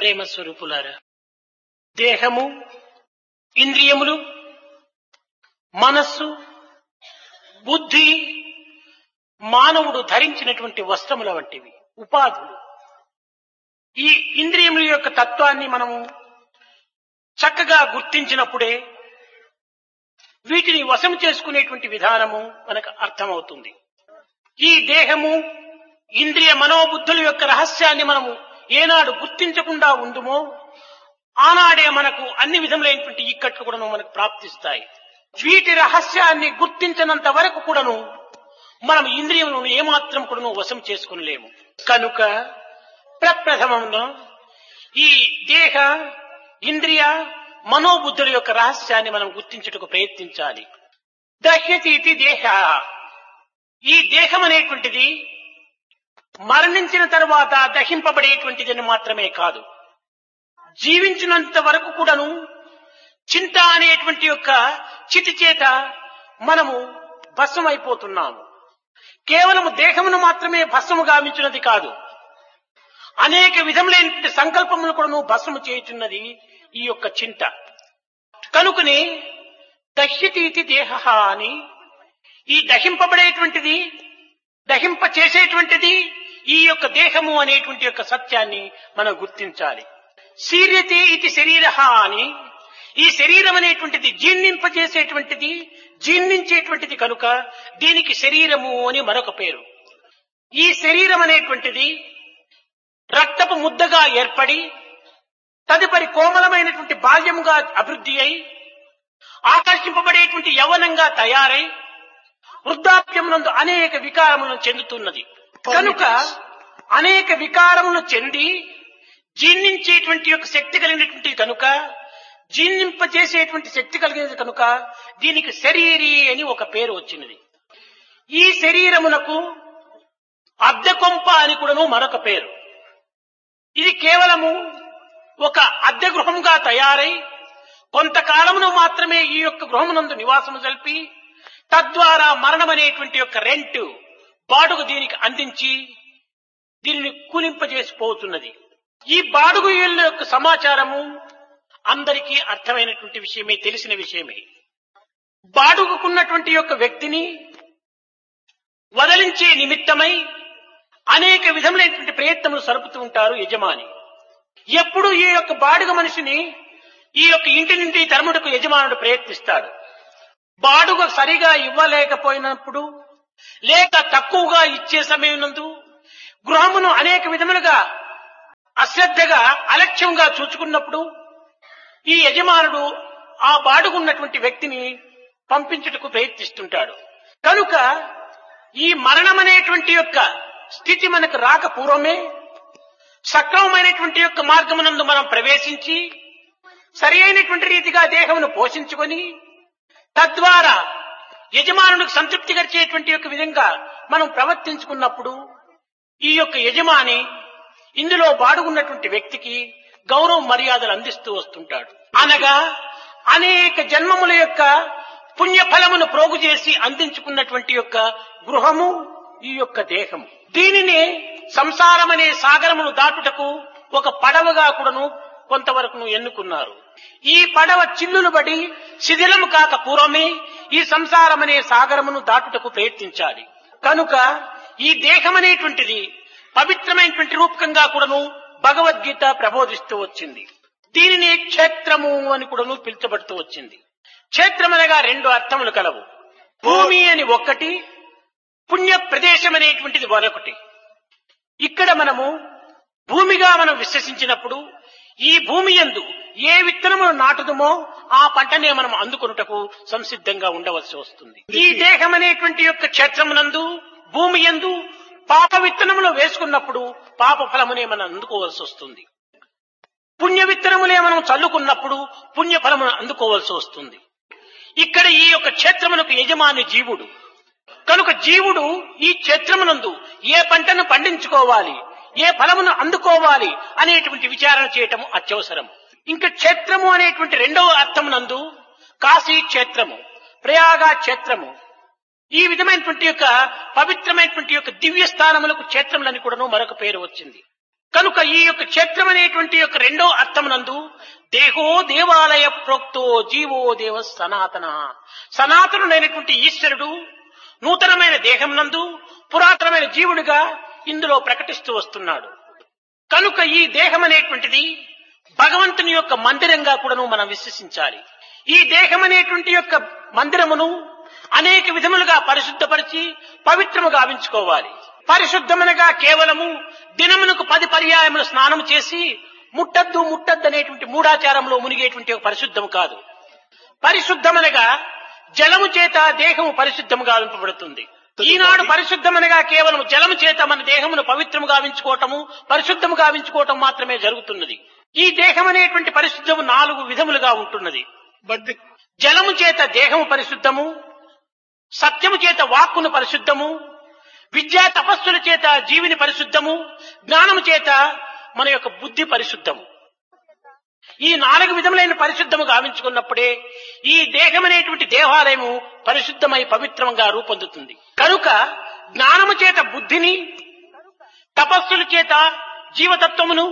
ప్రేమ స్వరూపులారా దేహము ఇంద్రియములు మనస్సు బుద్ధి మానవుడు ధరించినటువంటి వస్త్రముల వంటివి ఉపాధులు ఈ ఇంద్రియముల యొక్క తత్వాన్ని మనము చక్కగా గుర్తించినప్పుడే వీటిని వశం చేసుకునేటువంటి విధానము మనకు అర్థమవుతుంది ఈ దేహము ఇంద్రియ మనోబుద్ధుల యొక్క రహస్యాన్ని మనము ఏనాడు గుర్తించకుండా ఉండుమో ఆనాడే మనకు అన్ని విధములైనటువంటి ఇక్కట్లు కూడాను మనకు ప్రాప్తిస్తాయి వీటి రహస్యాన్ని గుర్తించినంత వరకు కూడాను మనం ఇంద్రియములను ఏమాత్రం కూడాను వశం చేసుకునలేము కనుక ప్రప్రథమంలో ఈ దేహ ఇంద్రియ మనోబుద్ధుల యొక్క రహస్యాన్ని మనం గుర్తించుటకు ప్రయత్నించాలి దహ్యతి ఇది దేహ ఈ దేహం అనేటువంటిది మరణించిన తర్వాత దహింపబడేటువంటిదని మాత్రమే కాదు జీవించినంత వరకు కూడాను చింత అనేటువంటి యొక్క చితి చేత మనము భస్మం అయిపోతున్నాము కేవలము దేహమును మాత్రమే భస్మము గావించినది కాదు అనేక విధములైనటువంటి సంకల్పములు కూడాను భస్మము చేయుచున్నది ఈ యొక్క చింత కనుకనే దహ్యతీతి దేహ అని ఈ దహింపబడేటువంటిది దహింప చేసేటువంటిది ఈ యొక్క దేహము అనేటువంటి యొక్క సత్యాన్ని మనం గుర్తించాలి శీర్యతే ఇది శరీర అని ఈ శరీరం అనేటువంటిది జీర్ణింపజేసేటువంటిది జీర్ణించేటువంటిది కనుక దీనికి శరీరము అని మరొక పేరు ఈ శరీరం అనేటువంటిది రక్తపు ముద్దగా ఏర్పడి తదుపరి కోమలమైనటువంటి బాల్యముగా అభివృద్ధి అయి ఆకర్షింపబడేటువంటి యవనంగా తయారై వృద్ధాప్యమునందు అనేక వికారములను చెందుతున్నది కనుక అనేక వికారములను చెంది జీర్ణించేటువంటి యొక్క శక్తి కలిగినటువంటి కనుక జీర్ణింపజేసేటువంటి శక్తి కలిగినది కనుక దీనికి శరీరి అని ఒక పేరు వచ్చినది ఈ శరీరమునకు అద్దె కొంప అని కూడాను మరొక పేరు ఇది కేవలము ఒక అద్దె గృహంగా తయారై కొంతకాలమును మాత్రమే ఈ యొక్క గృహమునందు నివాసము జరిపి తద్వారా మరణం అనేటువంటి యొక్క రెంట్ బాడుగ దీనికి అందించి దీనిని కూలింపజేసిపోతున్నది ఈ బాడుగు ఇళ్ళ యొక్క సమాచారము అందరికీ అర్థమైనటువంటి విషయమే తెలిసిన విషయమే బాడుగుకున్నటువంటి యొక్క వ్యక్తిని వదలించే నిమిత్తమై అనేక విధములైనటువంటి ప్రయత్నములు సరుపుతూ ఉంటారు యజమాని ఎప్పుడు ఈ యొక్క బాడుగ మనిషిని ఈ యొక్క ఇంటి నుండి తరముడుకు యజమానుడు ప్రయత్నిస్తాడు బాడుగ సరిగా ఇవ్వలేకపోయినప్పుడు లేక తక్కువగా ఇచ్చే సమయం నందు గృహమును అనేక విధములుగా అశ్రద్ధగా అలక్ష్యంగా చూచుకున్నప్పుడు ఈ యజమానుడు ఆ బాడుగున్నటువంటి వ్యక్తిని పంపించుటకు ప్రయత్నిస్తుంటాడు కనుక ఈ మరణం అనేటువంటి యొక్క స్థితి మనకు రాక పూర్వమే సక్రమమైనటువంటి యొక్క మార్గమునందు మనం ప్రవేశించి సరి అయినటువంటి రీతిగా దేహమును పోషించుకొని తద్వారా యజమానునికి సంతృప్తి కలిచేటువంటి యొక్క విధంగా మనం ప్రవర్తించుకున్నప్పుడు ఈ యొక్క యజమాని ఇందులో బాడుగున్నటువంటి వ్యక్తికి గౌరవ మర్యాదలు అందిస్తూ వస్తుంటాడు అనగా అనేక జన్మముల యొక్క పుణ్యఫలమును ప్రోగు చేసి అందించుకున్నటువంటి యొక్క గృహము ఈ యొక్క దేహము దీనిని సంసారం అనే సాగరమును దాటుటకు ఒక పడవగా కూడాను కొంతవరకు ఎన్నుకున్నారు ఈ పడవ చిల్లులు పడి శిథిలము కాక పూర్వమే ఈ సంసారం అనే సాగరమును దాటుటకు ప్రయత్నించాలి కనుక ఈ దేహం అనేటువంటిది పవిత్రమైనటువంటి రూపకంగా కూడాను భగవద్గీత ప్రబోధిస్తూ వచ్చింది దీనిని క్షేత్రము అని కూడాను పిలుచబడుతూ వచ్చింది క్షేత్రం అనగా రెండు అర్థములు కలవు భూమి అని ఒక్కటి పుణ్య ప్రదేశం అనేటువంటిది మరొకటి ఇక్కడ మనము భూమిగా మనం విశ్వసించినప్పుడు ఈ భూమి ఎందు ఏ విత్తనమును నాటుదుమో ఆ పంటనే మనం అందుకొనుటకు సంసిద్ధంగా ఉండవలసి వస్తుంది ఈ దేహం అనేటువంటి యొక్క క్షేత్రమునందు భూమి ఎందు పాప విత్తనములు వేసుకున్నప్పుడు పాప ఫలమునే మనం అందుకోవాల్సి వస్తుంది పుణ్య విత్తనములే మనం చల్లుకున్నప్పుడు పుణ్య ఫలమును అందుకోవాల్సి వస్తుంది ఇక్కడ ఈ యొక్క క్షేత్రమునకు యజమాని జీవుడు కనుక జీవుడు ఈ క్షేత్రమునందు ఏ పంటను పండించుకోవాలి ఏ ఫలమును అందుకోవాలి అనేటువంటి విచారణ చేయటం అత్యవసరం ఇంకా క్షేత్రము అనేటువంటి రెండవ అర్థమునందు కాశీ క్షేత్రము ప్రయాగ క్షేత్రము ఈ విధమైనటువంటి యొక్క పవిత్రమైనటువంటి యొక్క దివ్య స్థానములకు క్షేత్రములని కూడాను మరొక పేరు వచ్చింది కనుక ఈ యొక్క క్షేత్రం అనేటువంటి యొక్క రెండో అర్థమునందు దేహో దేవాలయ ప్రోక్తో జీవో దేవ సనాతన సనాతనుడైనటువంటి ఈశ్వరుడు నూతనమైన దేహం నందు పురాతనమైన జీవుడిగా ఇందులో ప్రకటిస్తూ వస్తున్నాడు కనుక ఈ దేహం అనేటువంటిది భగవంతుని యొక్క మందిరంగా కూడాను మనం విశ్వసించాలి ఈ దేహం అనేటువంటి యొక్క మందిరమును అనేక విధములుగా పరిశుద్ధపరిచి పవిత్రము గావించుకోవాలి పరిశుద్ధమనగా కేవలము దినమునకు పది పర్యాయములు స్నానం చేసి ముట్టద్దు ముట్టద్దు అనేటువంటి మూఢాచారంలో మునిగేటువంటి ఒక పరిశుద్ధము కాదు పరిశుద్ధమనగా జలము చేత దేహము పరిశుద్ధము గావింపబడుతుంది ఈనాడు పరిశుద్ధమనగా కేవలం జలము చేత మన దేహమును పవిత్రము గావించుకోవటము పరిశుద్ధము గావించుకోవటం మాత్రమే జరుగుతున్నది ఈ దేహం అనేటువంటి పరిశుద్ధము నాలుగు విధములుగా ఉంటున్నది But the జలము చేత దేహము పరిశుద్ధము సత్యము చేత వాక్కును పరిశుద్ధము విద్యా తపస్సుల చేత జీవిని పరిశుద్ధము జ్ఞానము చేత మన యొక్క బుద్ధి పరిశుద్ధము ఈ నాలుగు విధములైన పరిశుద్ధము గావించుకున్నప్పుడే ఈ దేహం అనేటువంటి దేవాలయము పరిశుద్ధమై పవిత్రంగా రూపొందుతుంది కనుక జ్ఞానము చేత బుద్ధిని తపస్సుల చేత జీవతత్వమును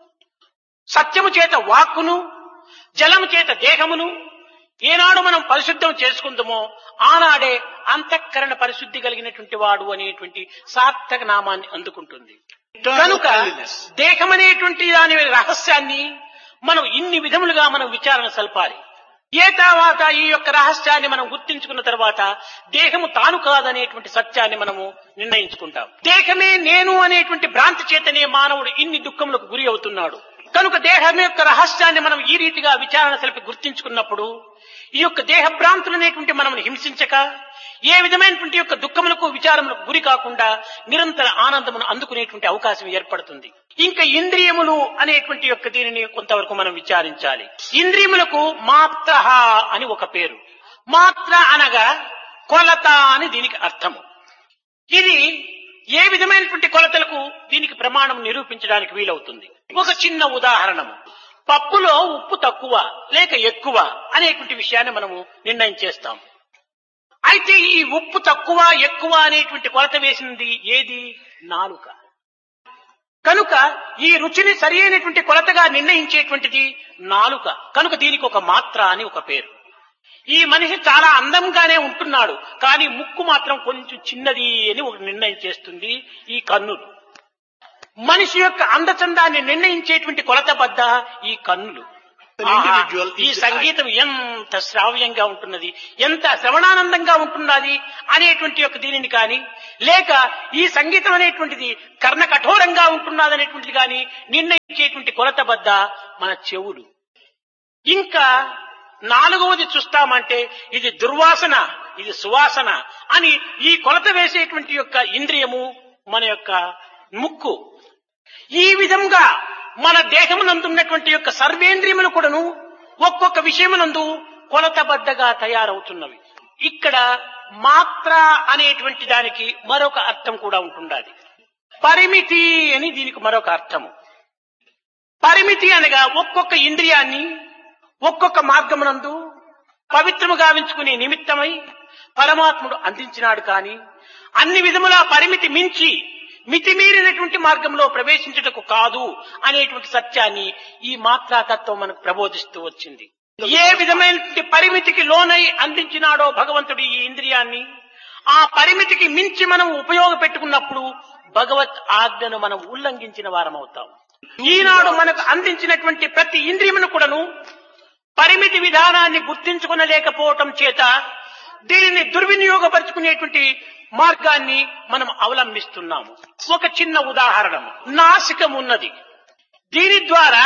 సత్యము చేత వాక్కును జలము చేత దేహమును ఏనాడు మనం పరిశుద్ధం చేసుకుందామో ఆనాడే అంతఃకరణ పరిశుద్ధి కలిగినటువంటి వాడు అనేటువంటి సార్థక నామాన్ని అందుకుంటుంది కనుక దేహం అనేటువంటి దాని రహస్యాన్ని మనం ఇన్ని విధములుగా మనం విచారణ సల్పాలి ఏ తర్వాత ఈ యొక్క రహస్యాన్ని మనం గుర్తించుకున్న తర్వాత దేహము తాను కాదనేటువంటి సత్యాన్ని మనము నిర్ణయించుకుంటాం దేహమే నేను అనేటువంటి భ్రాంతి చేతనే మానవుడు ఇన్ని దుఃఖములకు గురి అవుతున్నాడు కనుక దేహం యొక్క రహస్యాన్ని మనం ఈ రీతిగా విచారణ సలిపి గుర్తించుకున్నప్పుడు ఈ యొక్క దేహ భ్రాంతులు అనేటువంటి మనం హింసించక ఏ విధమైనటువంటి యొక్క దుఃఖములకు విచారములకు గురి కాకుండా నిరంతర ఆనందమును అందుకునేటువంటి అవకాశం ఏర్పడుతుంది ఇంకా ఇంద్రియములు అనేటువంటి యొక్క దీనిని కొంతవరకు మనం విచారించాలి ఇంద్రియములకు మాత్ర అని ఒక పేరు మాత్ర అనగా కొలత అని దీనికి అర్థము ఇది ఏ విధమైనటువంటి కొలతలకు దీనికి ప్రమాణం నిరూపించడానికి వీలవుతుంది ఒక చిన్న ఉదాహరణము పప్పులో ఉప్పు తక్కువ లేక ఎక్కువ అనేటువంటి విషయాన్ని మనము నిర్ణయం చేస్తాం అయితే ఈ ఉప్పు తక్కువ ఎక్కువ అనేటువంటి కొలత వేసినది ఏది నాలుక కనుక ఈ రుచిని సరి అయినటువంటి కొలతగా నిర్ణయించేటువంటిది నాలుక కనుక దీనికి ఒక మాత్ర అని ఒక పేరు ఈ మనిషి చాలా అందంగానే ఉంటున్నాడు కానీ ముక్కు మాత్రం కొంచెం చిన్నది అని ఒక నిర్ణయం చేస్తుంది ఈ కన్నులు మనిషి యొక్క అందచందాన్ని నిర్ణయించేటువంటి కొలత బద్ద ఈ కన్నులు An individual ఆహా, ఈ is- సంగీతం ఎంత శ్రావ్యంగా ఉంటున్నది ఎంత శ్రవణానందంగా ఉంటున్నది అనేటువంటి యొక్క దీనిని కానీ లేక ఈ సంగీతం అనేటువంటిది కర్ణ కఠోరంగా ఉంటున్నది అనేటువంటిది కానీ నిర్ణయించేటువంటి కొలత బద్ద మన చెవులు ఇంకా నాలుగవది చూస్తామంటే ఇది దుర్వాసన ఇది సువాసన అని ఈ కొలత వేసేటువంటి యొక్క ఇంద్రియము మన యొక్క ముక్కు ఈ విధంగా మన దేహమునందున్నటువంటి యొక్క సర్వేంద్రియములు కూడాను ఒక్కొక్క విషయమునందు కొలతబద్దగా తయారవుతున్నవి ఇక్కడ మాత్ర అనేటువంటి దానికి మరొక అర్థం కూడా ఉంటుండాలి పరిమితి అని దీనికి మరొక అర్థము పరిమితి అనగా ఒక్కొక్క ఇంద్రియాన్ని ఒక్కొక్క మార్గమునందు పవిత్రము గావించుకునే నిమిత్తమై పరమాత్ముడు అందించినాడు కాని అన్ని విధముల పరిమితి మించి మితిమీరినటువంటి మార్గంలో ప్రవేశించుటకు కాదు అనేటువంటి సత్యాన్ని ఈ మాత్రాతత్వం మనకు ప్రబోధిస్తూ వచ్చింది ఏ విధమైనటువంటి పరిమితికి లోనై అందించినాడో భగవంతుడు ఈ ఇంద్రియాన్ని ఆ పరిమితికి మించి మనం ఉపయోగపెట్టుకున్నప్పుడు భగవత్ ఆజ్ఞను మనం ఉల్లంఘించిన వారం అవుతాం ఈనాడు మనకు అందించినటువంటి ప్రతి ఇంద్రియమును కూడాను పరిమితి విధానాన్ని గుర్తించుకునలేకపోవటం చేత దీనిని దుర్వినియోగపరుచుకునేటువంటి మార్గాన్ని మనం అవలంబిస్తున్నాము ఒక చిన్న ఉదాహరణ నాసికం ఉన్నది దీని ద్వారా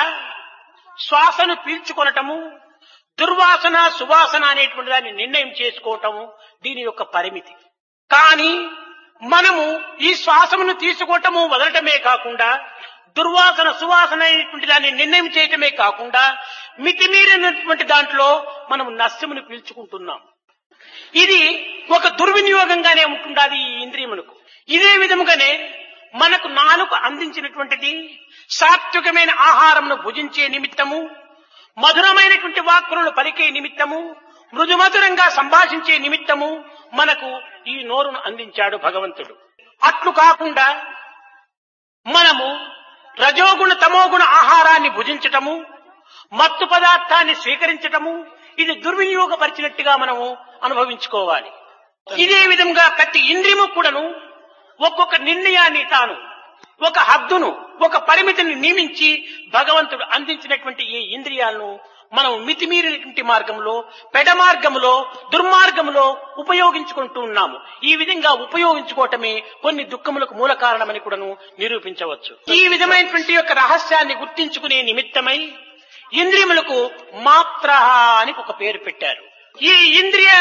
శ్వాసను పీల్చుకొనటము దుర్వాసన సువాసన అనేటువంటి దాన్ని నిర్ణయం చేసుకోవటము దీని యొక్క పరిమితి కానీ మనము ఈ శ్వాసమును తీసుకోవటము వదలటమే కాకుండా దుర్వాసన సువాసన అనేటువంటి దాన్ని నిర్ణయం చేయటమే కాకుండా మితిమీరినటువంటి దాంట్లో మనం నస్యమును పీల్చుకుంటున్నాం ఇది ఒక దుర్వినియోగంగానే ఉంటుండాలి ఈ ఇంద్రియములకు ఇదే విధముగానే మనకు నాలుగు అందించినటువంటిది సాత్వికమైన ఆహారమును భుజించే నిమిత్తము మధురమైనటువంటి వాక్కులను పలికే నిమిత్తము మృదుమధురంగా సంభాషించే నిమిత్తము మనకు ఈ నోరును అందించాడు భగవంతుడు అట్లు కాకుండా మనము రజోగుణ తమోగుణ ఆహారాన్ని భుజించటము మత్తు పదార్థాన్ని స్వీకరించటము ఇది దుర్వినియోగపరిచినట్టుగా మనము అనుభవించుకోవాలి ఇదే విధంగా ప్రతి ఇంద్రియము కూడాను ఒక్కొక్క నిర్ణయాన్ని తాను ఒక హద్దును ఒక పరిమితిని నియమించి భగవంతుడు అందించినటువంటి ఈ ఇంద్రియాలను మనం మితిమీరినటువంటి మార్గంలో పెడ మార్గంలో దుర్మార్గంలో ఉపయోగించుకుంటూ ఉన్నాము ఈ విధంగా ఉపయోగించుకోవటమే కొన్ని దుఃఖములకు మూల కారణమని కూడాను నిరూపించవచ్చు ఈ విధమైనటువంటి యొక్క రహస్యాన్ని గుర్తించుకునే నిమిత్తమై ఇంద్రియములకు మాత్ర అని ఒక పేరు పెట్టారు ఈ ఇంద్రియ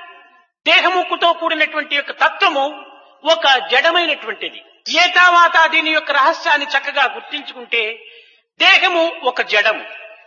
దేహముక్కుతో కూడినటువంటి యొక్క తత్వము ఒక జడమైనటువంటిది ఏతావాత దీని యొక్క రహస్యాన్ని చక్కగా గుర్తించుకుంటే దేహము ఒక జడము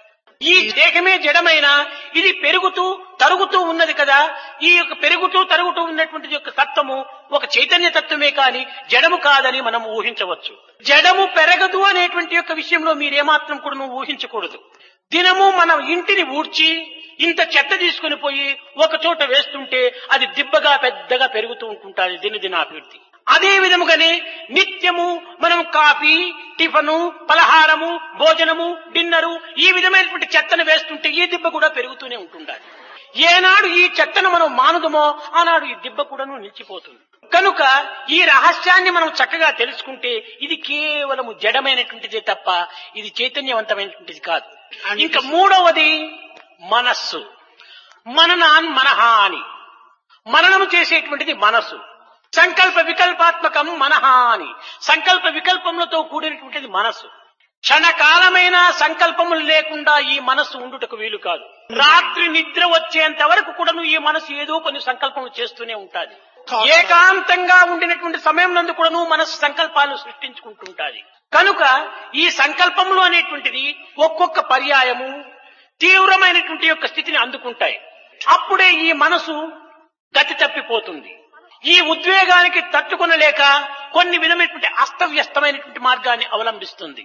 ఈ దేహమే జడమైన ఇది పెరుగుతూ తరుగుతూ ఉన్నది కదా ఈ యొక్క పెరుగుతూ తరుగుతూ ఉన్నటువంటి యొక్క తత్వము ఒక చైతన్య తత్వమే కాని జడము కాదని మనం ఊహించవచ్చు జడము పెరగదు అనేటువంటి యొక్క విషయంలో మీరేమాత్రం కూడా నువ్వు ఊహించకూడదు దినము మనం ఇంటిని ఊడ్చి ఇంత చెత్త తీసుకుని పోయి ఒక చోట వేస్తుంటే అది దిబ్బగా పెద్దగా పెరుగుతూ ఉంటుంటుంది దినదినాభివృద్ధి అదే విధముగానే నిత్యము మనం కాఫీ టిఫను పలహారము భోజనము డిన్నరు ఈ విధమైనటువంటి చెత్తను వేస్తుంటే ఈ దిబ్బ కూడా పెరుగుతూనే ఉంటుండాలి ఏనాడు ఈ చెత్తను మనం మానుదమో ఆనాడు ఈ దిబ్బ కూడాను నిలిచిపోతుంది కనుక ఈ రహస్యాన్ని మనం చక్కగా తెలుసుకుంటే ఇది కేవలము జడమైనటువంటిదే తప్ప ఇది చైతన్యవంతమైనటువంటిది కాదు ఇంకా మూడవది మనస్సు మననాన్ మనహ అని మననము చేసేటువంటిది మనసు సంకల్ప వికల్పాత్మకం మనహ అని సంకల్ప వికల్పములతో కూడినటువంటిది మనసు క్షణకాలమైన సంకల్పములు లేకుండా ఈ మనస్సు ఉండుటకు వీలు కాదు రాత్రి నిద్ర వచ్చేంత వరకు కూడాను ఈ మనసు ఏదో కొన్ని సంకల్పములు చేస్తూనే ఉంటాది ఏకాంతంగా ఉండినటువంటి సమయం నందు కూడాను మనసు సంకల్పాలు సృష్టించుకుంటుంటాది కనుక ఈ సంకల్పములు అనేటువంటిది ఒక్కొక్క పర్యాయము తీవ్రమైనటువంటి యొక్క స్థితిని అందుకుంటాయి అప్పుడే ఈ మనసు గతి తప్పిపోతుంది ఈ ఉద్వేగానికి తట్టుకొనలేక కొన్ని విధమైనటువంటి అస్తవ్యస్తమైనటువంటి మార్గాన్ని అవలంబిస్తుంది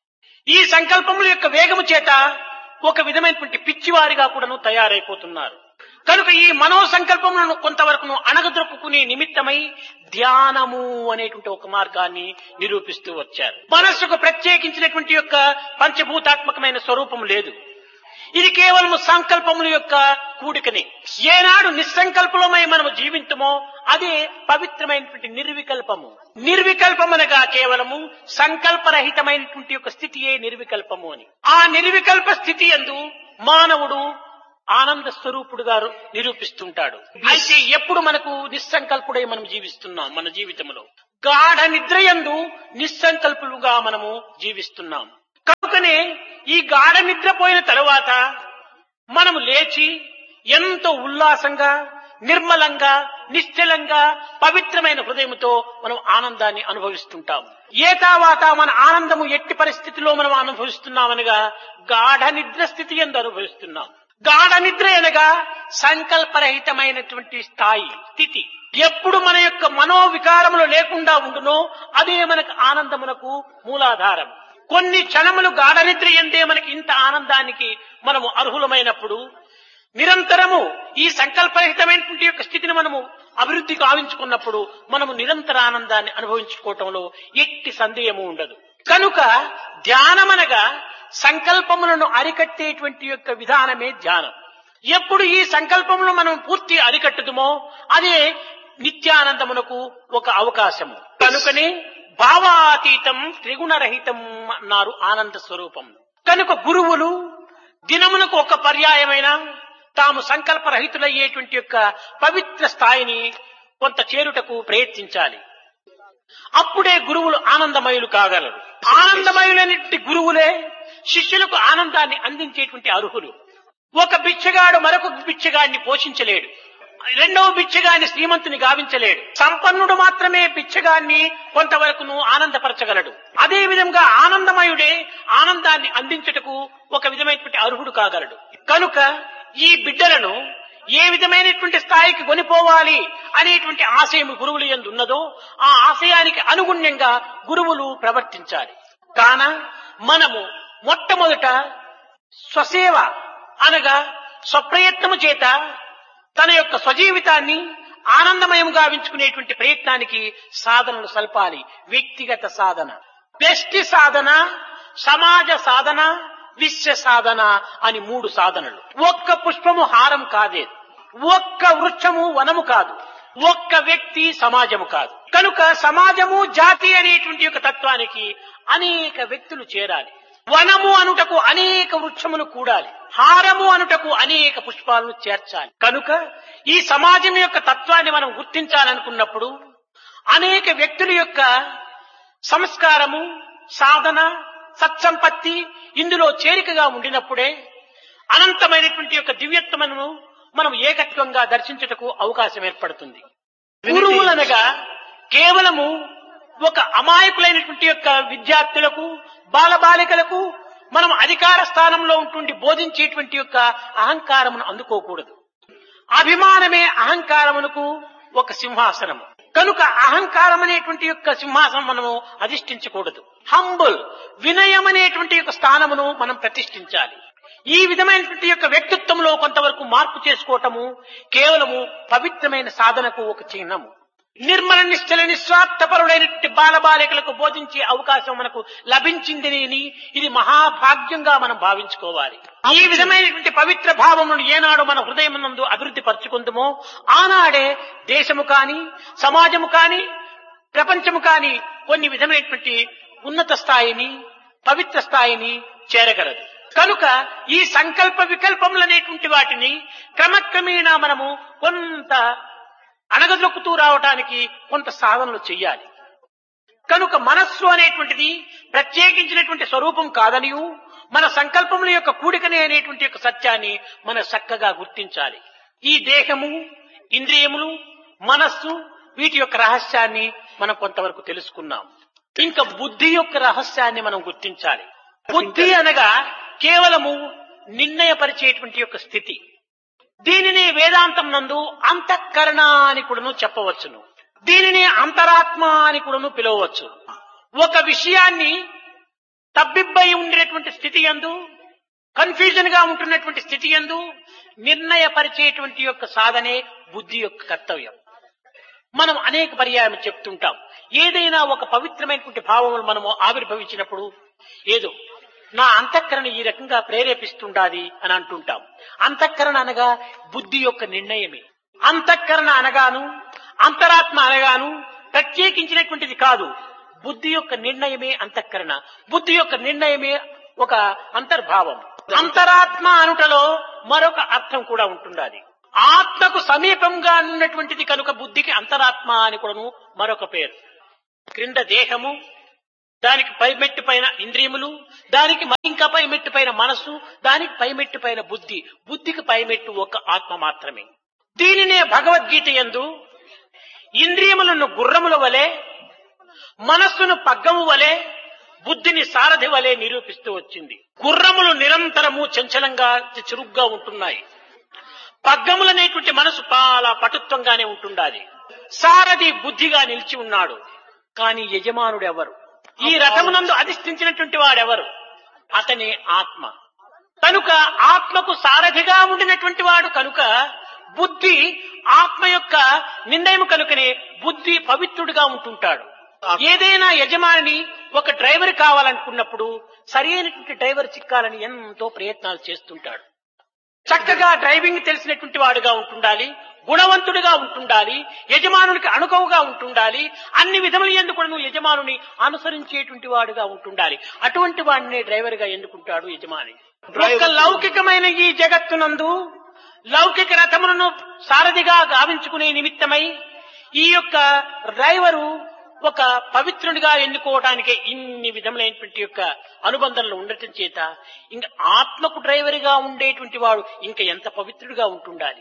ఈ సంకల్పముల యొక్క వేగము చేత ఒక విధమైనటువంటి పిచ్చివారిగా కూడాను తయారైపోతున్నారు కనుక ఈ మనో సంకల్పములను కొంతవరకు అణగదొక్కుకునే నిమిత్తమై ధ్యానము అనేటువంటి ఒక మార్గాన్ని నిరూపిస్తూ వచ్చారు మనస్సుకు ప్రత్యేకించినటువంటి యొక్క పంచభూతాత్మకమైన స్వరూపం లేదు ఇది కేవలం సంకల్పముల యొక్క కూడికనే ఏనాడు నిస్సంకల్పమై మనము జీవించమో అదే పవిత్రమైనటువంటి నిర్వికల్పము నిర్వికల్పమనగా కేవలము సంకల్పరహితమైనటువంటి యొక్క స్థితియే నిర్వికల్పము అని ఆ నిర్వికల్ప స్థితి ఎందు మానవుడు ఆనంద స్వరూపుడుగా నిరూపిస్తుంటాడు అయితే ఎప్పుడు మనకు నిస్సంకల్పుడై మనం జీవిస్తున్నాం మన జీవితంలో గాఢ నిద్రయందు నిస్సంకల్పులుగా మనము జీవిస్తున్నాం కనుకనే ఈ గాఢ నిద్రపోయిన తరువాత మనము లేచి ఎంతో ఉల్లాసంగా నిర్మలంగా నిశ్చలంగా పవిత్రమైన హృదయంతో మనం ఆనందాన్ని అనుభవిస్తుంటాం ఏ తావాత మన ఆనందము ఎట్టి పరిస్థితిలో మనం అనుభవిస్తున్నామనగా గాఢ నిద్ర స్థితి ఎందు అనుభవిస్తున్నాం గాఢ నిద్ర అనగా సంకల్పరహితమైనటువంటి స్థాయి స్థితి ఎప్పుడు మన యొక్క మనోవికారములు లేకుండా ఉండునో అదే మనకు ఆనందమునకు మూలాధారం కొన్ని క్షణములు గాఢ నిద్ర ఎందే మనకి ఇంత ఆనందానికి మనము అర్హులమైనప్పుడు నిరంతరము ఈ సంకల్పరహితమైనటువంటి యొక్క స్థితిని మనము అభివృద్ధి కావించుకున్నప్పుడు మనము నిరంతర ఆనందాన్ని అనుభవించుకోవటంలో ఎట్టి సందేహము ఉండదు కనుక ధ్యానమనగా సంకల్పములను అరికట్టేటువంటి యొక్క విధానమే ధ్యానం ఎప్పుడు ఈ సంకల్పమును మనం పూర్తి అరికట్టుదుమో అదే నిత్యానందమునకు ఒక అవకాశము కనుకనే భావాతీతం త్రిగుణరహితం అన్నారు ఆనంద స్వరూపం కనుక గురువులు దినమునకు ఒక పర్యాయమైన తాము సంకల్పరహితులయ్యేటువంటి యొక్క పవిత్ర స్థాయిని కొంత చేరుటకు ప్రయత్నించాలి అప్పుడే గురువులు ఆనందమయులు కాగలరు ఆనందమయులైనటువంటి గురువులే శిష్యులకు ఆనందాన్ని అందించేటువంటి అర్హులు ఒక బిచ్చగాడు మరొక బిచ్చగాడిని పోషించలేడు రెండవ బిచ్చగాన్ని శ్రీమంతుని గావించలేడు సంపన్నుడు మాత్రమే బిచ్చగాన్ని కొంతవరకును ఆనందపరచగలడు అదే విధంగా ఆనందమయుడే ఆనందాన్ని అందించుటకు ఒక విధమైనటువంటి అర్హుడు కాగలడు కనుక ఈ బిడ్డలను ఏ విధమైనటువంటి స్థాయికి కొనిపోవాలి అనేటువంటి ఆశయం గురువుల ఎందు ఉన్నదో ఆ ఆశయానికి అనుగుణ్యంగా గురువులు ప్రవర్తించాలి కాన మనము మొట్టమొదట స్వసేవ అనగా స్వప్రయత్నము చేత తన యొక్క స్వజీవితాన్ని ఆనందమయం గావించుకునేటువంటి ప్రయత్నానికి సాధనలు సల్పాలి వ్యక్తిగత సాధన వ్యష్టి సాధన సమాజ సాధన విశ్వ సాధన అని మూడు సాధనలు ఒక్క పుష్పము హారం కాదే ఒక్క వృక్షము వనము కాదు ఒక్క వ్యక్తి సమాజము కాదు కనుక సమాజము జాతి అనేటువంటి యొక్క తత్వానికి అనేక వ్యక్తులు చేరాలి వనము అనుటకు అనేక వృక్షములు కూడాలి హారము అనుటకు అనేక పుష్పాలను చేర్చాలి కనుక ఈ సమాజం యొక్క తత్వాన్ని మనం గుర్తించాలనుకున్నప్పుడు అనేక వ్యక్తుల యొక్క సంస్కారము సాధన సత్సంపత్తి ఇందులో చేరికగా ఉండినప్పుడే అనంతమైనటువంటి యొక్క దివ్యత్వమును మనం ఏకత్వంగా దర్శించుటకు అవకాశం ఏర్పడుతుంది గురువులనగా కేవలము ఒక అమాయకులైనటువంటి యొక్క విద్యార్థులకు బాలబాలికలకు మనం అధికార స్థానంలో ఉంటుండి బోధించేటువంటి యొక్క అహంకారమును అందుకోకూడదు అభిమానమే అహంకారమునకు ఒక సింహాసనము కనుక అహంకారం అనేటువంటి యొక్క సింహాసనం మనము అధిష్ఠించకూడదు హంబుల్ వినయం అనేటువంటి యొక్క స్థానమును మనం ప్రతిష్ఠించాలి ఈ విధమైనటువంటి యొక్క వ్యక్తిత్వంలో కొంతవరకు మార్పు చేసుకోవటము కేవలము పవిత్రమైన సాధనకు ఒక చిహ్నము నిర్మల నిశ్చల నిస్వార్థపరుడైనటువంటి బాలబాలికలకు బోధించే అవకాశం మనకు లభించింది ఇది మహాభాగ్యంగా మనం భావించుకోవాలి ఈ విధమైనటువంటి పవిత్ర భావమును ఏనాడు మన హృదయం నందు అభివృద్ధి పరుచుకుందామో ఆనాడే దేశము కాని సమాజము కాని ప్రపంచము కాని కొన్ని విధమైనటువంటి ఉన్నత స్థాయిని పవిత్ర స్థాయిని చేరగలదు కనుక ఈ సంకల్ప వికల్పములనేటువంటి వాటిని క్రమక్రమేణా మనము కొంత అణగదొక్కుతూ రావటానికి కొంత సాధనలు చెయ్యాలి కనుక మనస్సు అనేటువంటిది ప్రత్యేకించినటువంటి స్వరూపం కాదనియు మన సంకల్పముల యొక్క కూడికనే అనేటువంటి యొక్క సత్యాన్ని మన చక్కగా గుర్తించాలి ఈ దేహము ఇంద్రియములు మనస్సు వీటి యొక్క రహస్యాన్ని మనం కొంతవరకు తెలుసుకున్నాం ఇంకా బుద్ధి యొక్క రహస్యాన్ని మనం గుర్తించాలి బుద్ధి అనగా కేవలము నిర్ణయపరిచేటువంటి యొక్క స్థితి దీనిని వేదాంతం నందు అంతఃకరణ అని కూడాను చెప్పవచ్చును దీనిని అంతరాత్మ అని కూడాను పిలవవచ్చు ఒక విషయాన్ని తబ్బిబ్బై ఉండేటువంటి స్థితి ఎందు కన్ఫ్యూజన్ గా ఉంటున్నటువంటి స్థితి ఎందు నిర్ణయపరిచేటువంటి యొక్క సాధనే బుద్ధి యొక్క కర్తవ్యం మనం అనేక పర్యాయం చెప్తుంటాం ఏదైనా ఒక పవిత్రమైనటువంటి భావములు మనము ఆవిర్భవించినప్పుడు ఏదో నా అంతఃకరణ ఈ రకంగా ప్రేరేపిస్తుండాది అని అంటుంటాం అంతఃకరణ అనగా బుద్ధి యొక్క నిర్ణయమే అంతఃకరణ అనగాను అంతరాత్మ అనగాను ప్రత్యేకించినటువంటిది కాదు బుద్ధి యొక్క నిర్ణయమే అంతఃకరణ బుద్ధి యొక్క నిర్ణయమే ఒక అంతర్భావం అంతరాత్మ అనుటలో మరొక అర్థం కూడా ఉంటుండాలి ఆత్మకు సమీపంగా ఉన్నటువంటిది కనుక బుద్ధికి అంతరాత్మ అని కూడాను మరొక పేరు క్రింద దేహము దానికి పై మెట్టు పైన ఇంద్రియములు దానికి ఇంకా పై మెట్టు పైన మనస్సు దానికి పై మెట్టు పైన బుద్ధి బుద్ధికి పై మెట్టు ఒక ఆత్మ మాత్రమే దీనినే భగవద్గీత ఎందు ఇంద్రియములను గుర్రముల వలె మనస్సును పగ్గము వలె బుద్ధిని సారథి వలె నిరూపిస్తూ వచ్చింది గుర్రములు నిరంతరము చంచలంగా చురుగ్గా ఉంటున్నాయి పగ్గములనేటువంటి మనసు చాలా పటుత్వంగానే ఉంటుండాలి సారథి బుద్ధిగా నిలిచి ఉన్నాడు కానీ యజమానుడు ఎవరు ఈ రథమునందు అధిష్ఠించినటువంటి వాడెవరు అతనే ఆత్మ కనుక ఆత్మకు సారథిగా ఉండినటువంటి వాడు కనుక బుద్ధి ఆత్మ యొక్క నిర్ణయం కనుకనే బుద్ధి పవిత్రుడిగా ఉంటుంటాడు ఏదైనా యజమాని ఒక డ్రైవర్ కావాలనుకున్నప్పుడు సరైనటువంటి డ్రైవర్ చిక్కాలని ఎంతో ప్రయత్నాలు చేస్తుంటాడు చక్కగా డ్రైవింగ్ తెలిసినటువంటి వాడుగా ఉంటుండాలి గుణవంతుడిగా ఉంటుండాలి యజమానునికి అనుకవుగా ఉంటుండాలి అన్ని విధములు ఎందుకు నువ్వు యజమానుని అనుసరించేటువంటి వాడుగా ఉంటుండాలి అటువంటి వాడిని డ్రైవర్ గా ఎన్నుకుంటాడు యజమాని ఒక లౌకికమైన ఈ జగత్తునందు లౌకిక రథములను సారథిగా గావించుకునే నిమిత్తమై ఈ యొక్క డ్రైవరు ఒక పవిత్రుడిగా ఎన్నుకోవడానికి ఇన్ని విధములైనటువంటి యొక్క అనుబంధనలు ఉండటం చేత ఇంకా ఆత్మకు డ్రైవర్గా ఉండేటువంటి వాడు ఇంకా ఎంత పవిత్రుడిగా ఉంటుండాలి